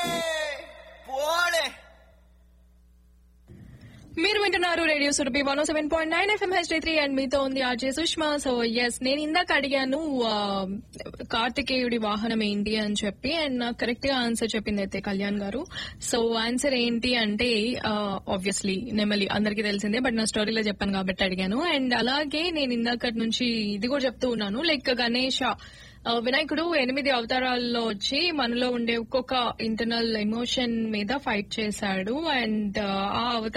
పోడే మీరు వింటున్నారు radio Surabhi one seven point nine FM HD three and మీతో ఉంది ఆర్జే సుష్మా సో ఎస్ నేను ఇందాక అడిగాను ఆ, కార్తికేయుడి వాహనం ఏంటి అని చెప్పి అండ్ నాకు కరెక్ట్ గా ఆన్సర్ చెప్పింది అయితే కళ్యాణ్ గారు సో ఆన్సర్ ఏంటి అంటే ఆబ్వియస్లీ నెమలి అందరికీ తెలిసిందే బట్ నా స్టోరీలో చెప్పాను కాబట్టి అడిగాను అండ్ అలాగే నేను ఇందాకటి నుంచి ఇది కూడా చెప్తూ ఉన్నాను లైక్ గణేష ఆ, వినాయకుడు ఎనిమిది అవతారాల్లో వచ్చి మనలో ఉండే ఒక్కొక్క ఇంటర్నల్ ఎమోషన్ మీద ఫైట్ చేశాడు అండ్ ఆ అవతారం